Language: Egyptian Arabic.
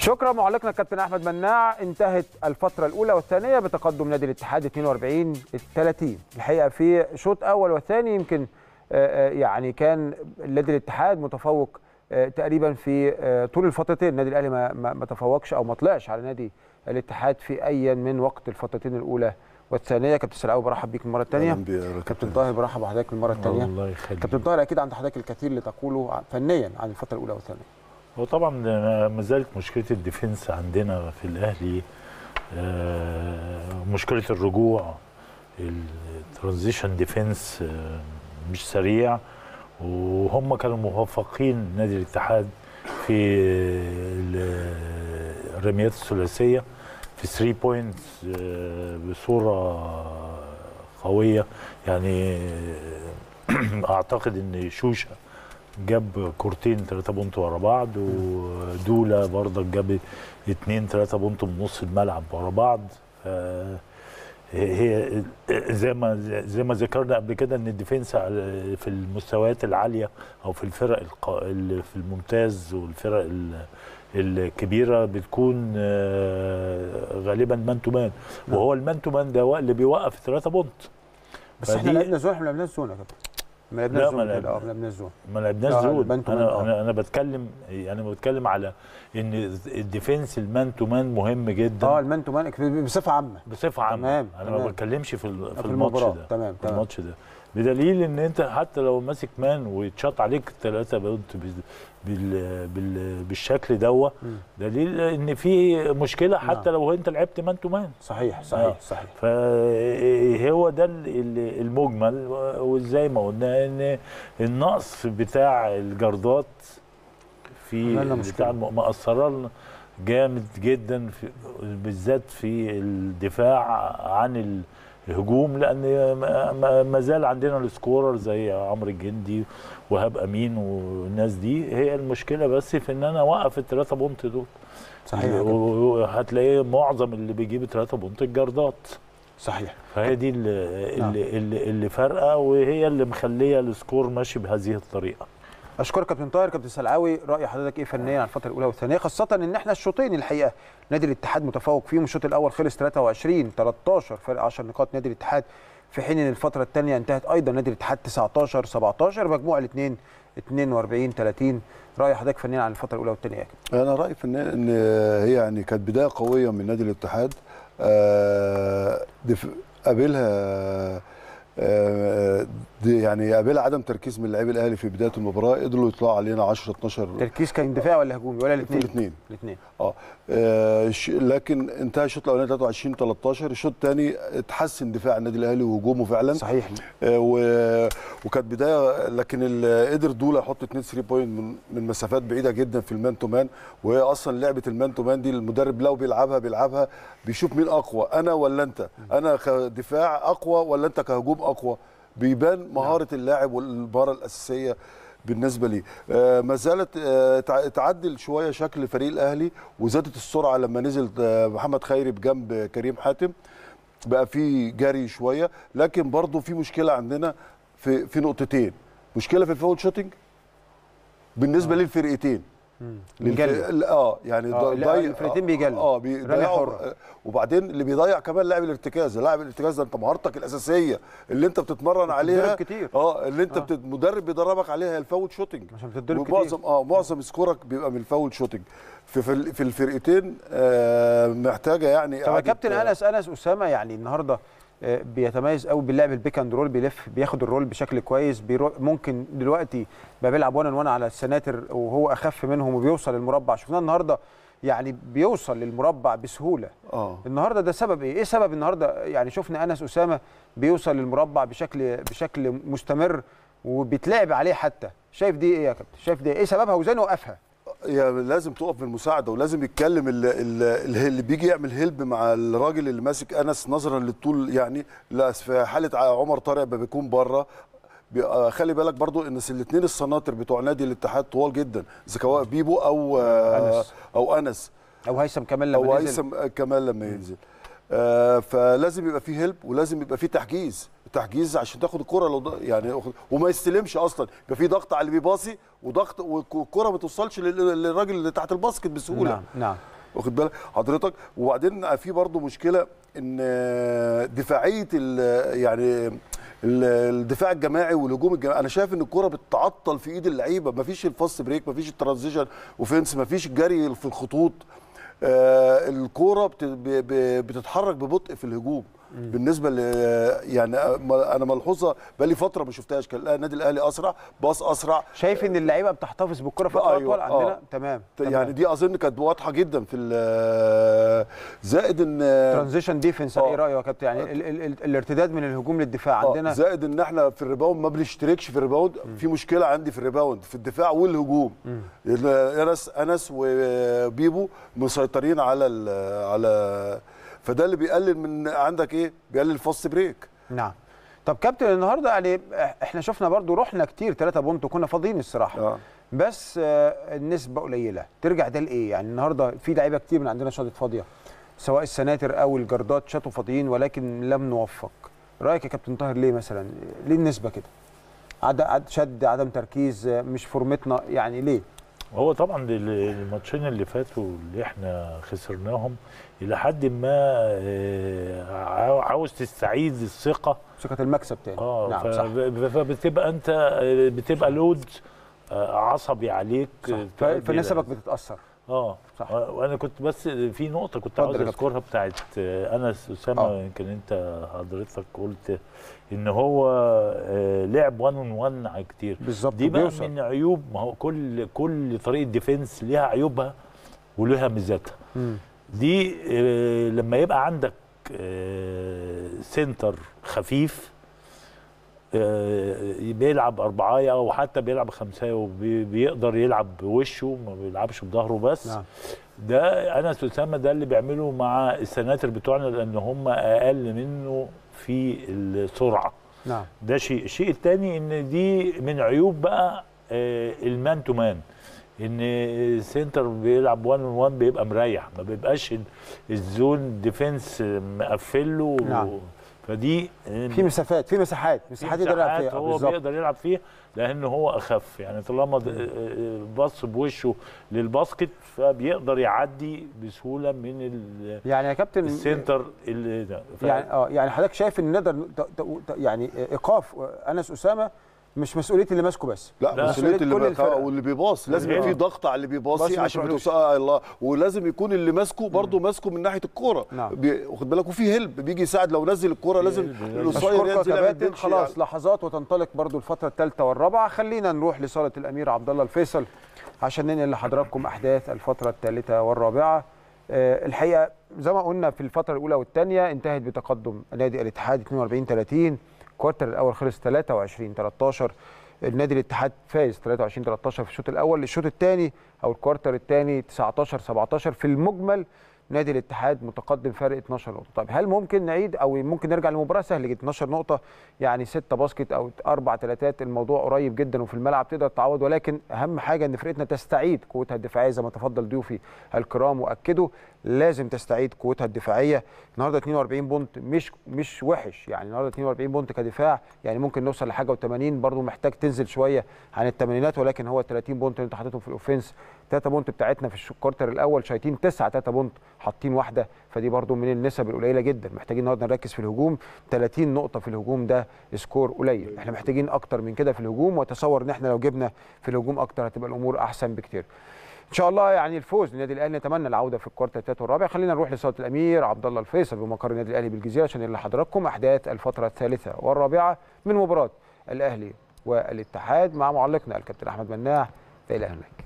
شكرا معلقنا الكابتن احمد مناع انتهت الفتره الاولى والثانيه بتقدم نادي الاتحاد 42 30 الحقيقه في شوط اول وثاني يمكن آه، آه، يعني كان نادي الاتحاد متفوق آه، تقريبا في آه، طول الفترتين النادي الاهلي ما, ما ما تفوقش او ما طلعش على نادي الاتحاد في اي من وقت الفترتين الاولى والثانيه كابتن سلاوي برحب بيك المره الثانيه أهلاً بيك يا كابتن طاهر برحب بحضرتك المره الثانيه الله يخليك كابتن طاهر اكيد عند حضرتك الكثير لتقوله ع- فنيا عن الفتره الاولى والثانيه هو طبعا ما زالت مشكله الديفنس عندنا في الاهلي آه، مشكله الرجوع الترانزيشن ديفنس آه، مش سريع وهم كانوا موفقين نادي الاتحاد في ال- الرميات الثلاثيه في 3 بوينتس بصوره قويه يعني اعتقد ان شوشه جاب كورتين 3 بونت ورا بعض ودولا برضك جاب 2 3 بونت من نص الملعب ورا بعض ف- هي زي ما زي ما ذكرنا قبل كده ان الديفنس على- في المستويات العاليه او في الفرق الق- اللي في الممتاز والفرق ال- الكبيره بتكون آه، غالبا مان تو مان وهو المان تو مان ده اللي بيوقف 3 بونت بس احنا فدي- لعبنا زون احنا ما لعبناش زون يا كابتن ما لعبناش لا، زون ما كده، لعبنا. اه ما لعبناش زون ما لعبناش آه، زون المان تو مان، انا آه. انا انا بتكلم يعني بتكلم على ان الديفنس المان تو مان مهم جدا اه المان تو مان بصفه عامه بصفه عامه تمام، انا تمام. ما بتكلمش في ال- في, في الماتش المباراة، ده تمام، في تمام. الماتش ده بدليل ان انت حتى لو ماسك مان ويتشاط عليك ثلاثه بونت بال بال بال بالشكل دوا مم. دليل ان في مشكله حتى نعم. لو انت لعبت مان تو مان صحيح صحيح آه. صحيح فهو ده ال- ال- المجمل وزي ما قلنا ان النقص بتاع الجردات في عملنا مشكلة. بتاع الم- مأثره لنا جامد جدا في بالذات في الدفاع عن الهجوم لان ما- ما- ما زال عندنا السكورر زي عمرو الجندي وهاب امين والناس دي هي المشكله بس في ان انا اوقف الثلاثه بونت دول صحيح يا كابتن. وهتلاقي معظم اللي بيجيب ثلاثه بونت الجردات صحيح فهي دي اللي, اللي, اللي, اللي فارقه وهي اللي مخليه السكور ماشي بهذه الطريقه اشكرك كابتن طاهر كابتن سلعاوي راي حضرتك ايه فنيا عن الفتره الاولى والثانيه خاصه ان احنا الشوطين الحقيقه نادي الاتحاد متفوق فيهم الشوط الاول خلص 23 13 فرق 10 نقاط نادي الاتحاد في حين ان الفتره الثانيه انتهت ايضا نادي الاتحاد 19 17 مجموع الاثنين 42 30 راي حضرتك فنيا عن الفتره الاولى والثانيه يا كابتن انا رايي في النهاية ان هي يعني كانت بدايه قويه من نادي الاتحاد آه، دف- قابلها آه، دي يعني قابلها عدم تركيز من لاعبي الاهلي في بدايه المباراه قدروا يطلعوا علينا 10 12 تركيز كان دفاعي ولا هجومي ولا في الاثنين الاثنين الاثنين اه آه، ش- لكن انتهى الشوط الاولاني 23 13 الشوط الثاني اتحسن دفاع النادي الاهلي وهجومه فعلا صحيح آه، و- وكانت بدايه لكن ال- قدر دولا يحط 2 3 بوينت من من مسافات بعيده جدا في المان تو مان وهي اصلا لعبه المان تو مان دي المدرب لو بيلعبها بيلعبها بيشوف مين اقوى انا ولا انت انا كدفاع اقوى ولا انت كهجوم اقوى بيبان مهاره اللاعب والمهاره الاساسيه بالنسبه لي آه ما زالت آه تع- تعدل شويه شكل الفريق الاهلي وزادت السرعه لما نزل آه محمد خيري بجنب كريم حاتم بقى في جري شويه لكن برضه في مشكله عندنا في في نقطتين مشكله في الفاول شوتنج بالنسبه للفرقتين بيجلد. للف- اه يعني آه، ض- لا، ضيع الفرقتين بيجلدوا. اه رمية بيضيعوا حرة. آه، وبعدين اللي بيضيع كمان لاعب الارتكاز لاعب الارتكاز ده انت مهارتك الاساسيه اللي انت بتتمرن عليها كتير. اه اللي انت آه. بت... مدرب بيدربك عليها هي الفاول شوتنج عشان بتتضرب كتير. ومعظم اه معظم سكورك بيبقى من الفاول شوتنج في في, في الفرقتين آه محتاجه يعني طب يا إعادة- كابتن انس انس اسامه يعني النهارده آه، بيتميز قوي باللعب البيك اند رول بيلف بياخد الرول بشكل كويس بيرو ممكن دلوقتي بقى بيلعب 1 1 على السناتر وهو اخف منهم وبيوصل للمربع شفناه النهارده يعني بيوصل للمربع بسهوله اه النهارده ده سبب ايه؟ ايه سبب النهارده يعني شفنا انس اسامه بيوصل للمربع بشكل بشكل مستمر وبيتلعب عليه حتى شايف دي ايه يا كابتن؟ شايف دي ايه سببها وازاي نوقفها؟ يعني لازم تقف بالمساعده ولازم يتكلم اللي, اللي, اللي بيجي يعمل هيلب مع الراجل اللي ماسك انس نظرا للطول يعني لا في حاله عمر طارق ما بيكون بره بي- خلي بالك برضو ان الاثنين السناتر بتوع نادي الاتحاد طوال جدا سواء بيبو او أنس. او انس او هيثم كمان لما او نزل هيثم كمان لما ينزل آه فلازم يبقى فيه هيلب ولازم يبقى فيه تحجيز تحجيز عشان تاخد الكره لو ض- يعني وما يستلمش اصلا يبقى فيه ضغط على اللي بيباصي وضغط والكره ما توصلش لل- للراجل اللي تحت الباسكت بسهوله نعم نعم واخد بالك حضرتك وبعدين في برضه مشكله ان دفاعيه ال- يعني ال- الدفاع الجماعي والهجوم الجماعي انا شايف ان الكره بتتعطل في ايد اللعيبه مفيش الفاست بريك مفيش الترانزيشن اوفنس مفيش الجري في الخطوط آه الكوره بت- ب- ب- بتتحرك ببطء في الهجوم بالنسبه ل يعني انا ملحوظه بقالي فتره ما شفتهاش كان النادي الاهلي اسرع باص اسرع شايف ان اللعيبه بتحتفظ بالكره فتره أيوة، اطول عندنا آه. تمام يعني دي اظن كانت واضحه جدا في ال- زائد ان ترانزيشن ديفنس آه. ايه رايك يا كابتن يعني ال ال ال الارتداد من الهجوم للدفاع آه، عندنا زائد ان احنا في الريباوند ما بنشتركش في الريباوند في مشكله عندي في الريباوند في الدفاع والهجوم انس انس وبيبو مسيطرين على ال- على فده اللي بيقلل من عندك ايه بيقلل الفاست بريك نعم طب كابتن النهارده يعني احنا شفنا برضو رحنا كتير 3 بونت وكنا فاضيين الصراحه اه بس آه، النسبه قليله ترجع ده لايه يعني النهارده في لعيبه كتير من عندنا شاطت فاضيه سواء السناتر او الجردات شاطوا فاضيين ولكن لم نوفق رايك يا كابتن طاهر ليه مثلا ليه النسبه كده عد عد شد عدم تركيز آه، مش فورمتنا يعني ليه هو طبعا ال- الماتشين اللي فاتوا اللي احنا خسرناهم الى حد ما آه، عاو- عاوز تستعيد الثقه ثقه المكسب تاني اه نعم ف- صح ف- فبتبقى انت آه، بتبقى لود آه، عصبي عليك صح. آه، ف- تؤدي فنسبك إلى- بتتاثر اه صح. آه، وانا كنت بس في نقطه كنت اتفضل عاوز يا كابتن. اذكرها بتاعت آه، انس اسامه آه. يمكن انت حضرتك قلت ان هو آه، لعب 1 اون 1 كتير بالظبط دي بقى وبيوصل. من عيوب ما هو كل كل طريقه ديفنس ليها عيوبها ولها ميزاتها مم. دي آه، لما يبقى عندك آه، سنتر خفيف آه، بيلعب أربعاية أو حتى بيلعب خمساية وبيقدر يلعب بوشه ما بيلعبش بظهره بس نعم ده أنس أسامة ده اللي بيعمله مع السناتر بتوعنا لأن هم أقل منه في السرعة نعم ده شيء الشيء الثاني ان دي من عيوب بقى آه، المان تو مان ان السنتر بيلعب 1 1 بيبقى مريح ما بيبقاش ال- الزون ديفنس مقفل له نعم. فدي في مسافات في مساحات مساحات يقدر يلعب فيها آه، هو بالظبط بيقدر يلعب فيها لان هو اخف يعني طالما د- آه، بص بوشه للباسكت فبيقدر يعدي بسهوله من ال- يعني يا كابتن السنتر اللي ده ف- يعني اه يعني حضرتك شايف ان نقدر ت- ت- ت- يعني ايقاف انس اسامه مش مسؤوليه اللي ماسكه بس لا, لا. مسؤوليه كل اللي الفرقة. بقى واللي بيباص لازم يبقى في والهيد. ضغط على اللي بس بيباصي ما عشان ما تروحلوش. توصل آه الله ولازم يكون اللي ماسكه برضه ماسكه من ناحيه الكوره نعم. بي- واخد بالك وفي هيلب بيجي يساعد لو نزل الكوره لازم هيلب. القصير اشكركم يا ينزل يعمل كباتن بنش خلاص يعني. لحظات وتنطلق برضو الفتره الثالثه والرابعه خلينا نروح لصاله الامير عبد الله الفيصل عشان ننقل لحضراتكم احداث الفتره الثالثه والرابعه آه، الحقيقه زي ما قلنا في الفتره الاولى والثانيه انتهت بتقدم نادي الاتحاد 42 30 الكوارتر الاول خلص 23 13 النادي الاتحاد فاز 23 13 في الشوط الاول الشوط الثاني او الكوارتر الثاني 19 17 في المجمل نادي الاتحاد متقدم فرق 12 نقطه طيب هل ممكن نعيد او ممكن نرجع للمباراه سهل جدا 12 نقطه يعني 6 باسكت او 4 ثلاثات الموضوع قريب جدا وفي الملعب تقدر تعوض ولكن اهم حاجه ان فرقتنا تستعيد قوتها الدفاعيه زي ما تفضل ضيوفي الكرام واكدوا لازم تستعيد قوتها الدفاعيه النهارده 42 بونت مش مش وحش يعني النهارده 42 بونت كدفاع يعني ممكن نوصل لحاجه و80 برضو محتاج تنزل شويه عن الثمانينات ولكن هو 30 بونت اللي انت حاططهم في الاوفنس 3 بونت بتاعتنا في الكوارتر الاول شايطين 9 3 بونت حاطين واحده فدي برضو من النسب القليله جدا محتاجين النهارده نركز في الهجوم 30 نقطه في الهجوم ده سكور قليل احنا محتاجين اكتر من كده في الهجوم واتصور ان احنا لو جبنا في الهجوم اكتر هتبقى الامور احسن بكتير ان شاء الله يعني الفوز للنادي الاهلي نتمنى العوده في الكوارتر الثالث والرابع خلينا نروح لصاله الامير عبد الله الفيصل بمقر النادي الاهلي بالجزيره عشان نقول لحضراتكم احداث الفتره الثالثه والرابعه من مباراه الاهلي والاتحاد مع معلقنا الكابتن احمد مناع الى هناك